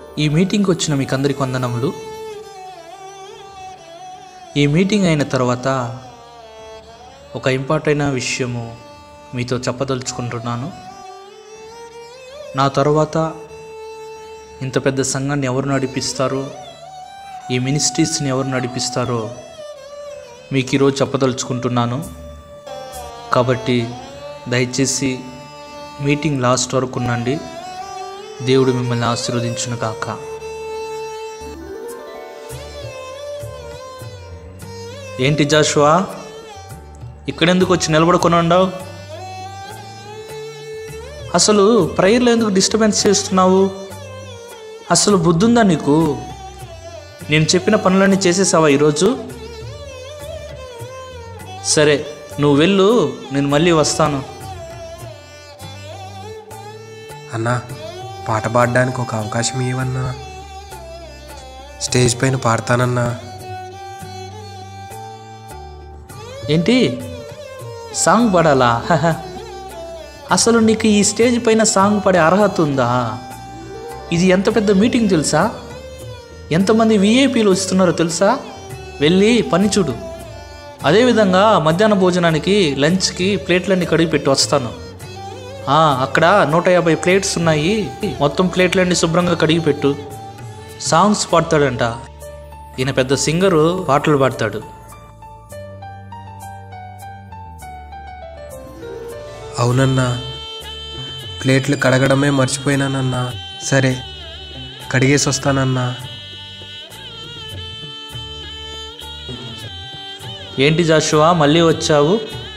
ఈ మీటింగ్కి వచ్చిన మీకు అందరికి వందనములు ఈ మీటింగ్ అయిన తర్వాత ఒక ఇంపార్టెంట్ విషయము మీతో చెప్పదలుచుకుంటున్నాను నా తర్వాత ఇంత పెద్ద సంఘాన్ని ఎవరు నడిపిస్తారో ఈ మినిస్ట్రీస్ని ఎవరు నడిపిస్తారో మీకు ఈరోజు చెప్పదలుచుకుంటున్నాను కాబట్టి దయచేసి మీటింగ్ లాస్ట్ వరకు ఉండండి దేవుడు మిమ్మల్ని ఆశీర్వదించును కాక ఏంటి జాషువా ఇక్కడెందుకు వచ్చి నిలబడుకొని ఉండవు అసలు ప్రేయర్లో ఎందుకు డిస్టర్బెన్స్ చేస్తున్నావు అసలు బుద్ధుందా నీకు నేను చెప్పిన పనులన్నీ చేసేసావా ఈరోజు సరే నువ్వు వెళ్ళు నేను మళ్ళీ వస్తాను అన్నా పాట పాడడానికి ఒక అవకాశం ఇవ్వన్నా స్టేజ్ పైన పాడతానన్నా ఏంటి సాంగ్ పాడాలా హహ. అసలు నీకు ఈ స్టేజ్ పైన సాంగ్ పాడే అర్హత ఉందా ఇది ఎంత పెద్ద మీటింగ్ తెలుసా ఎంతమంది విఐపీలు వస్తున్నారో తెలుసా వెళ్ళి పని చూడు అదేవిధంగా మధ్యాహ్న భోజనానికి లంచ్కి ప్లేట్లన్నీ కడిగి పెట్టి వస్తాను ఆ, అక్కడ నూట యాభై ప్లేట్స్ ఉన్నాయి మొత్తం ప్లేట్లన్నీ శుభ్రంగా కడిగి పెట్టు సాంగ్స్ పాడతాడంట ఈయన పెద్ద సింగరు పాటలు పాడతాడు అవునన్నా ప్లేట్లు కడగడమే మర్చిపోయినానన్నా సరే కడిగేసి వస్తానన్నా ఏంటి జాషువా మళ్ళీ వచ్చావు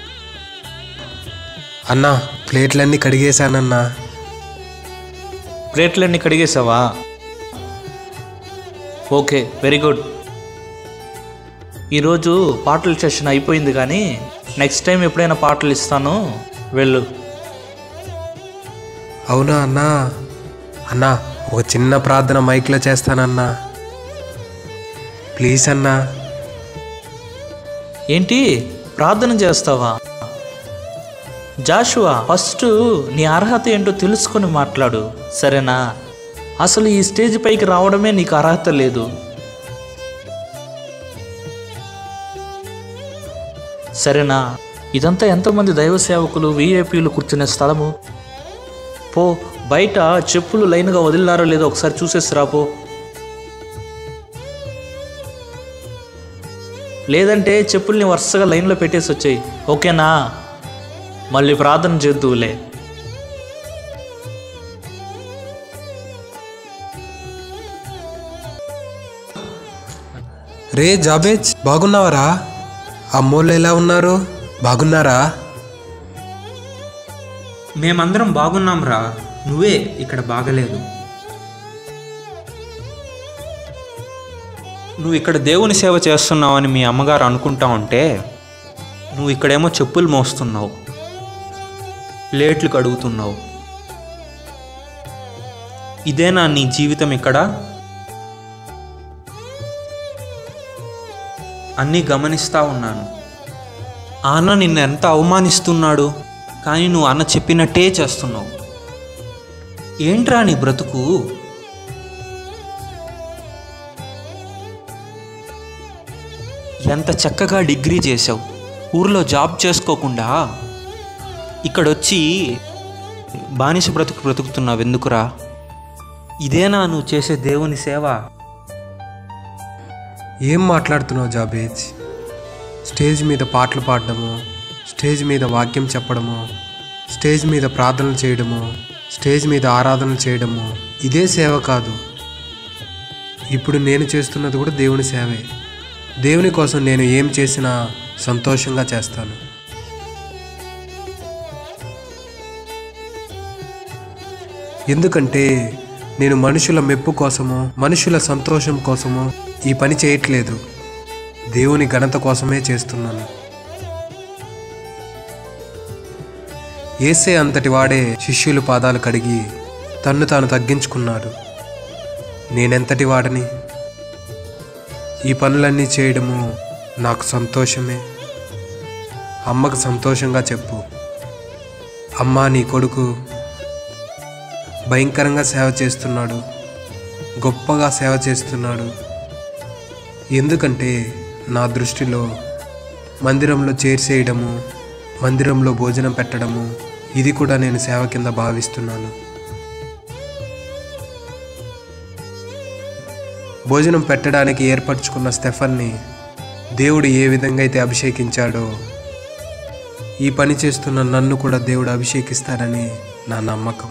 అన్నా ప్లేట్లన్నీ కడిగేశానన్నా ప్లేట్లన్నీ కడిగేసావా ఓకే వెరీ గుడ్ ఈరోజు పాటల సెషన్ అయిపోయింది కానీ నెక్స్ట్ టైం ఎప్పుడైనా పాటలు ఇస్తాను వెళ్ళు అవునా అన్నా అన్నా ఒక చిన్న ప్రార్థన మైక్లో చేస్తానన్నా ప్లీజ్ అన్నా ఏంటి ప్రార్థన చేస్తావా జాషువా ఫస్ట్ నీ అర్హత ఏంటో తెలుసుకొని మాట్లాడు సరేనా అసలు ఈ స్టేజ్ పైకి రావడమే నీకు అర్హత లేదు సరేనా ఇదంతా ఎంతమంది దైవ సేవకులు విఐపీలు కూర్చునే స్థలము పో బయట చెప్పులు లైన్గా వదిలినారో లేదో ఒకసారి చూసేసి రా పో లేదంటే చెప్పుల్ని వరుసగా లైన్లో పెట్టేసి వచ్చాయి ఓకేనా మళ్ళీ ప్రార్థన చేద్దువులే రే జాబేజ్ బాగున్నావరా అమ్మోళ్ళు ఎలా ఉన్నారు బాగున్నారా మేమందరం బాగున్నాం రా నువ్వే ఇక్కడ బాగలేదు నువ్వు ఇక్కడ దేవుని సేవ చేస్తున్నావని మీ అమ్మగారు అనుకుంటా ఉంటే నువ్వు ఇక్కడేమో చెప్పులు మోస్తున్నావు ప్లేట్లు కడుగుతున్నావు ఇదేనా నీ జీవితం ఇక్కడ అన్నీ గమనిస్తా ఉన్నాను ఆ అన్న నిన్ను ఎంత అవమానిస్తున్నాడు కానీ నువ్వు అన్న చెప్పినట్టే చేస్తున్నావు ఏంట్రా నీ బ్రతుకు ఎంత చక్కగా డిగ్రీ చేసావు ఊర్లో జాబ్ చేసుకోకుండా ఇక్కడొచ్చి బానిస బ్రతుకు బ్రతుకుతున్నావు ఎందుకురా ఇదేనా నువ్వు చేసే దేవుని సేవ ఏం మాట్లాడుతున్నావు జాబేజ్ స్టేజ్ మీద పాటలు పాడడము స్టేజ్ మీద వాక్యం చెప్పడము స్టేజ్ మీద ప్రార్థనలు చేయడము స్టేజ్ మీద ఆరాధనలు చేయడము ఇదే సేవ కాదు ఇప్పుడు నేను చేస్తున్నది కూడా దేవుని సేవే దేవుని కోసం నేను ఏం చేసినా సంతోషంగా చేస్తాను ఎందుకంటే నేను మనుషుల మెప్పు కోసము మనుషుల సంతోషం కోసము ఈ పని చేయట్లేదు దేవుని ఘనత కోసమే చేస్తున్నాను ఏసే అంతటి వాడే శిష్యుల పాదాలు కడిగి తన్ను తాను తగ్గించుకున్నాడు నేనెంతటి వాడని ఈ పనులన్నీ చేయడము నాకు సంతోషమే అమ్మకు సంతోషంగా చెప్పు అమ్మా నీ కొడుకు భయంకరంగా సేవ చేస్తున్నాడు గొప్పగా సేవ చేస్తున్నాడు ఎందుకంటే నా దృష్టిలో మందిరంలో చేర్చేయడము మందిరంలో భోజనం పెట్టడము ఇది కూడా నేను సేవ కింద భావిస్తున్నాను భోజనం పెట్టడానికి ఏర్పరచుకున్న స్టెఫన్ని దేవుడు ఏ విధంగా అయితే అభిషేకించాడో ఈ పని చేస్తున్న నన్ను కూడా దేవుడు అభిషేకిస్తాడని నా నమ్మకం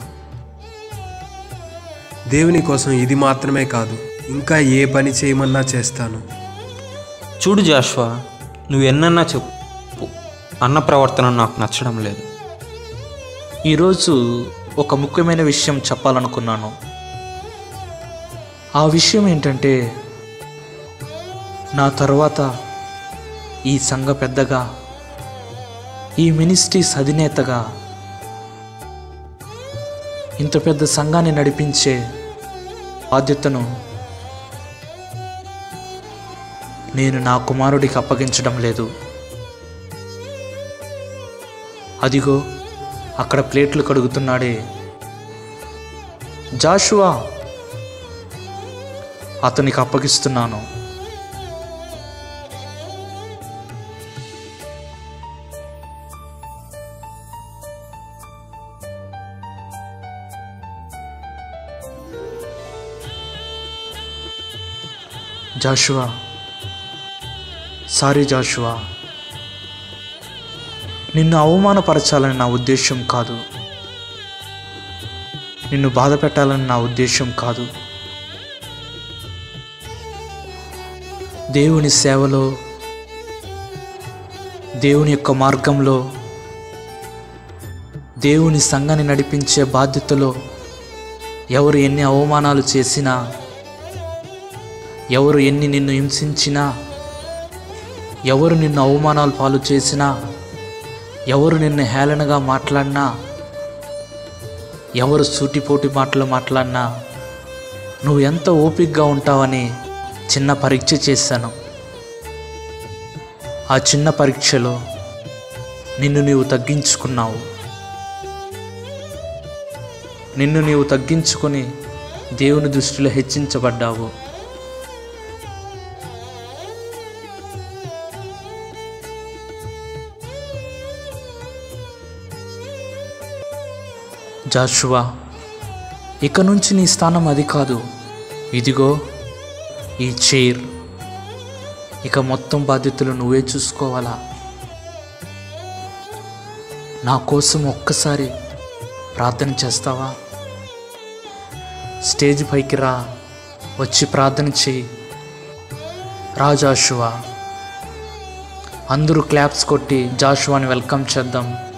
దేవుని కోసం ఇది మాత్రమే కాదు ఇంకా ఏ పని చేయమన్నా చేస్తాను చూడు జాష్వా నువ్వు ఎన్నన్నా చెప్పు అన్న ప్రవర్తన నాకు నచ్చడం లేదు ఈరోజు ఒక ముఖ్యమైన విషయం చెప్పాలనుకున్నాను ఆ విషయం ఏంటంటే నా తర్వాత ఈ సంఘ పెద్దగా ఈ మినిస్ట్రీస్ అధినేతగా ఇంత పెద్ద సంఘాన్ని నడిపించే బాధ్యతను నేను నా కుమారుడికి అప్పగించడం లేదు అదిగో అక్కడ ప్లేట్లు కడుగుతున్నాడే జాషువా అతనికి అప్పగిస్తున్నాను జాషువా సారీ జాషువా నిన్ను అవమానపరచాలని నా ఉద్దేశం కాదు నిన్ను బాధ పెట్టాలని నా ఉద్దేశం కాదు దేవుని సేవలో దేవుని యొక్క మార్గంలో దేవుని సంఘాన్ని నడిపించే బాధ్యతలో ఎవరు ఎన్ని అవమానాలు చేసినా ఎవరు ఎన్ని నిన్ను హింసించినా ఎవరు నిన్ను అవమానాలు పాలు చేసినా ఎవరు నిన్ను హేళనగా మాట్లాడినా ఎవరు సూటిపోటి మాటలు మాట్లాడినా నువ్వు ఎంత ఓపికగా ఉంటావని చిన్న పరీక్ష చేశాను ఆ చిన్న పరీక్షలో నిన్ను నీవు తగ్గించుకున్నావు నిన్ను నీవు తగ్గించుకొని దేవుని దృష్టిలో హెచ్చించబడ్డావు జాషువా ఇక నుంచి నీ స్థానం అది కాదు ఇదిగో ఈ చైర్ ఇక మొత్తం బాధ్యతలు నువ్వే చూసుకోవాలా నా కోసం ఒక్కసారి ప్రార్థన చేస్తావా స్టేజ్ పైకి రా వచ్చి ప్రార్థన చేయి రా జాషువా అందరూ క్లాప్స్ కొట్టి జాషువాని వెల్కమ్ చేద్దాం